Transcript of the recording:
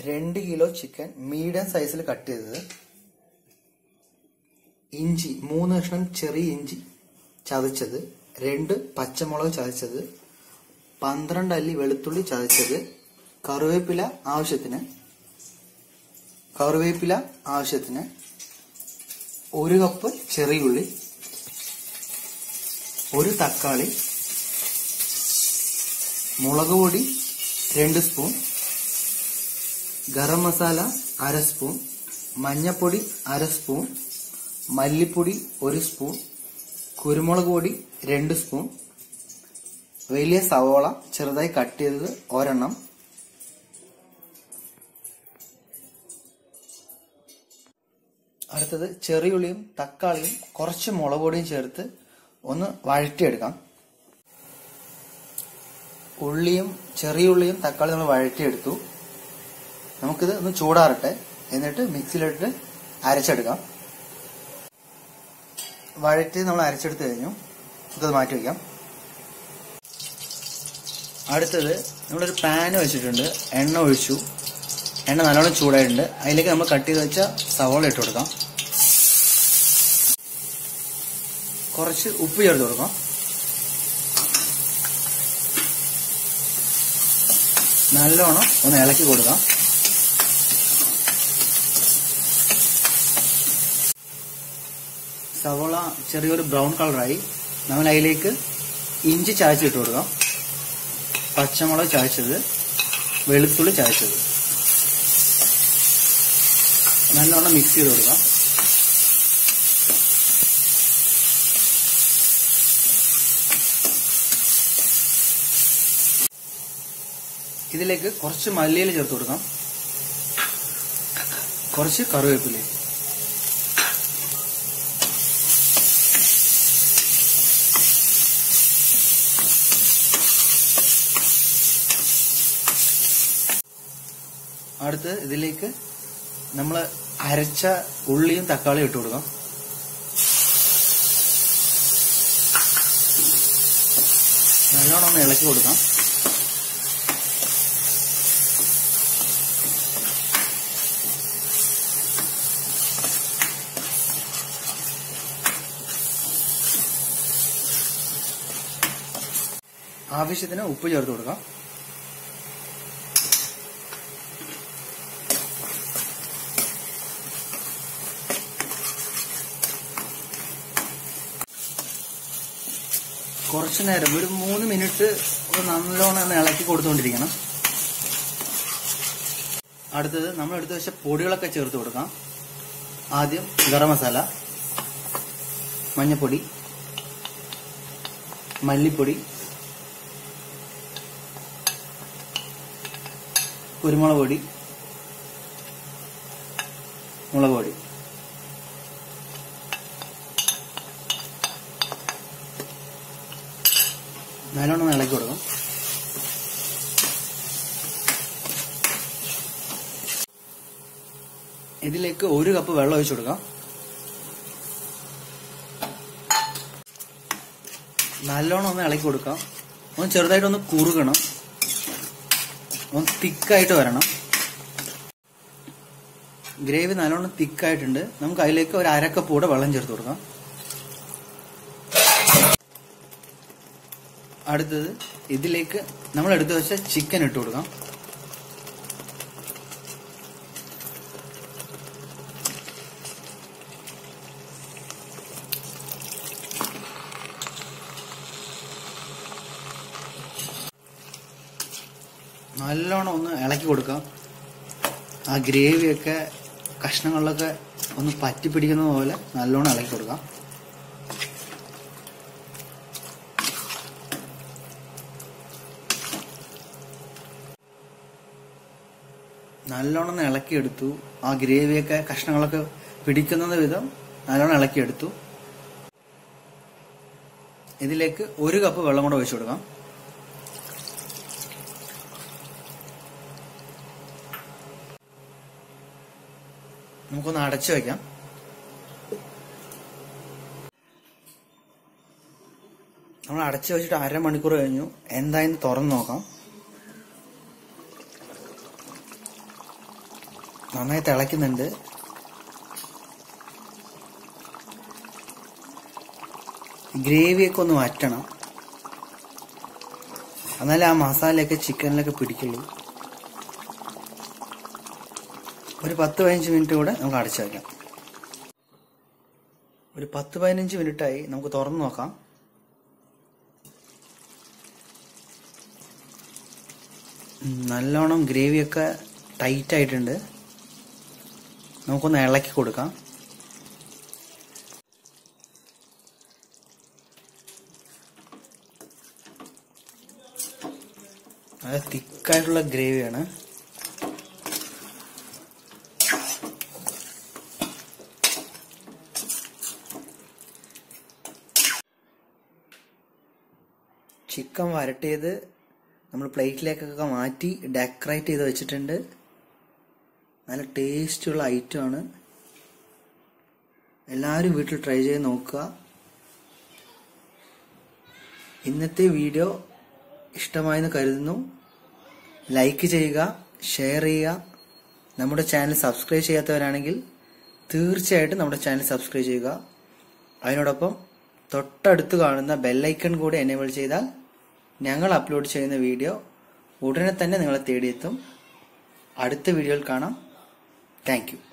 രണ്ട് kilo chicken medium സൈസിൽ cut ചെയ്തത് ഇഞ്ചി മൂന്ന് കഷ്ണം ചെറിയ ഇഞ്ചി ചതച്ചത് രണ്ട് പച്ചമുളക് ചതച്ചത് പന്ത്രണ്ട് അല്ലി വെളുത്തുള്ളി ചതച്ചത് കറിവേപ്പില ആവശ്യത്തിന് കറിവേപ്പില ആവശ്യത്തിന് ഒരു കപ്പ് ചെറിയുള്ളി ഒരു തക്കാളി മുളക് പൊടി രണ്ട് സ്പൂൺ ഗരം മസാല അര സ്പൂൺ മഞ്ഞപ്പൊടി അര സ്പൂൺ മല്ലിപ്പൊടി ഒരു സ്പൂൺ കുരുമുളക് പൊടി രണ്ട് സ്പൂൺ വലിയ സവോള ചെറുതായി കട്ട് ചെയ്തത് ഒരെണ്ണം അടുത്തത് ചെറിയുള്ളിയും തക്കാളിയും കുറച്ച് മുളക് പൊടിയും ചേർത്ത് ഒന്ന് വഴറ്റിയെടുക്കാം ഉള്ളിയും ചെറിയ ഉള്ളിയും തക്കാളിയും നമ്മൾ വഴറ്റിയെടുത്തു നമുക്കിത് ഒന്ന് ചൂടാറട്ടെ എന്നിട്ട് മിക്സിയിലിട്ട് അരച്ചെടുക്കാം വഴറ്റി നമ്മൾ അരച്ചെടുത്ത് കഴിഞ്ഞു നമുക്കത് മാറ്റി വയ്ക്കാം അടുത്തത് നമ്മളൊരു പാൻ വെച്ചിട്ടുണ്ട് എണ്ണ ഒഴിച്ചു എണ്ണ നല്ലോണം ചൂടായിട്ടുണ്ട് അതിലേക്ക് നമ്മൾ കട്ട് ചെയ്ത് വെച്ച സവോള ഇട്ട് കൊടുക്കാം കുറച്ച് ഉപ്പ് ചേർത്ത് കൊടുക്കാം നല്ലോണം ഒന്ന് ഇളക്കി കൊടുക്കാം സവോള ചെറിയൊരു ബ്രൗൺ കളറായി നമ്മൾ അതിലേക്ക് ഇഞ്ചി ചായച്ചിട്ട് കൊടുക്കാം പച്ചമുളക് ചായച്ചത് വെളുത്തുള്ളി ചായച്ചത് നല്ലോണം മിക്സ് ചെയ്ത് കൊടുക്കാം ഇതിലേക്ക് കുറച്ച് മല്ലിയില ചേർത്ത് കൊടുക്കാം കുറച്ച് കറിവേപ്പില അടുത്ത് ഇതിലേക്ക് നമ്മൾ അരച്ച ഉള്ളിയും തക്കാളിയും ഇട്ട് കൊടുക്കാം നല്ലോണം ഒന്ന് ഇളക്കി കൊടുക്കാം ആവശ്യത്തിന് ഉപ്പ് ചേർത്ത് കൊടുക്കാം കുറച്ചു നേരം ഒരു മൂന്ന് മിനിറ്റ് ഒന്ന് നല്ലോണം ഒന്ന് ഇളക്കി കൊടുത്തുകൊണ്ടിരിക്കണം അടുത്തത് നമ്മൾ എടുത്തു വെച്ച പൊടികളൊക്കെ ചേർത്ത് കൊടുക്കാം ആദ്യം ഗരം മസാല മഞ്ഞപ്പൊടി മല്ലിപ്പൊടി കുരുമുളക് പൊടി മുളക് പൊടി നല്ലോണം ഒന്ന് ഇളക്കി കൊടുക്കാം ഇതിലേക്ക് ഒരു കപ്പ് വെള്ളം ഒഴിച്ചു കൊടുക്കാം നല്ലോണം ഒന്ന് ഇളക്കി കൊടുക്കാം ഒന്ന് ചെറുതായിട്ടൊന്ന് കുറുകണം ഒന്ന് തിക്കായിട്ട് വരണം ഗ്രേവി നല്ലോണം തിക്കായിട്ടുണ്ട് നമുക്ക് അതിലേക്ക് ഒരു അരക്കപ്പ് കൂടെ വെള്ളം ചേർത്ത് കൊടുക്കാം അടുത്തത് ഇതിലേക്ക് നമ്മൾ എടുത്തു വെച്ച ചിക്കൻ ഇട്ട് കൊടുക്കാം നല്ലോണം ഒന്ന് ഇളക്കി കൊടുക്കാം ആ ഗ്രേവിയൊക്കെ കഷ്ണങ്ങളിലൊക്കെ ഒന്ന് പറ്റി പിടിക്കുന്ന പോലെ നല്ലോണം ഇളക്കി കൊടുക്കാം നല്ലോണം ഒന്ന് ഇളക്കിയെടുത്തു ആ ഗ്രേവിയൊക്കെ കഷ്ണങ്ങളൊക്കെ പിടിക്കുന്ന വിധം നല്ലോണം ഇളക്കിയെടുത്തു ഇതിലേക്ക് ഒരു കപ്പ് വെള്ളം കൂടെ ഒഴിച്ചു കൊടുക്കാം നമുക്കൊന്ന് അടച്ചു വയ്ക്കാം നമ്മൾ അടച്ചു വെച്ചിട്ട് അരമണിക്കൂർ കഴിഞ്ഞു എന്തായെന്ന് തുറന്നു നോക്കാം നന്നായി തിളയ്ക്കുന്നുണ്ട് ഗ്രേവിയൊക്കെ ഒന്ന് വറ്റണം എന്നാലേ ആ മസാലയൊക്കെ ചിക്കനിലൊക്കെ പിടിക്കുള്ളൂ ഒരു പത്ത് പതിനഞ്ച് മിനിറ്റ് കൂടെ നമുക്ക് അടച്ചു വയ്ക്കാം ഒരു പത്ത് പതിനഞ്ച് മിനിറ്റായി നമുക്ക് തുറന്നു നോക്കാം ഉം, നല്ലോണം ഗ്രേവിയൊക്കെ ടൈറ്റ് ആയിട്ടുണ്ട് നമുക്കൊന്ന് ഇളക്കി കൊടുക്കാം അത് തിക്കായിട്ടുള്ള ഗ്രേവിയാണ് ചിക്കൻ വരട്ടിയത് നമ്മൾ പ്ലേറ്റിലേക്കൊക്കെ മാറ്റി ഡെക്കറേറ്റ് ചെയ്ത് വെച്ചിട്ടുണ്ട് നല്ല ടേസ്റ്റുള്ള ഐറ്റമാണ് എല്ലാവരും വീട്ടിൽ ട്രൈ ചെയ്ത് നോക്കുക ഇന്നത്തെ വീഡിയോ ഇഷ്ടമായെന്ന് കരുതുന്നു ലൈക്ക് ചെയ്യുക ഷെയർ ചെയ്യുക നമ്മുടെ ചാനൽ സബ്സ്ക്രൈബ് ചെയ്യാത്തവരാണെങ്കിൽ തീർച്ചയായിട്ടും നമ്മുടെ ചാനൽ സബ്സ്ക്രൈബ് ചെയ്യുക അതിനോടൊപ്പം തൊട്ടടുത്ത് കാണുന്ന ബെല്ലൈക്കൺ കൂടി എനേബിൾ ചെയ്താൽ ഞങ്ങൾ അപ്ലോഡ് ചെയ്യുന്ന വീഡിയോ ഉടനെ തന്നെ നിങ്ങളെ തേടിയെത്തും അടുത്ത വീഡിയോയിൽ കാണാം താങ്ക് യു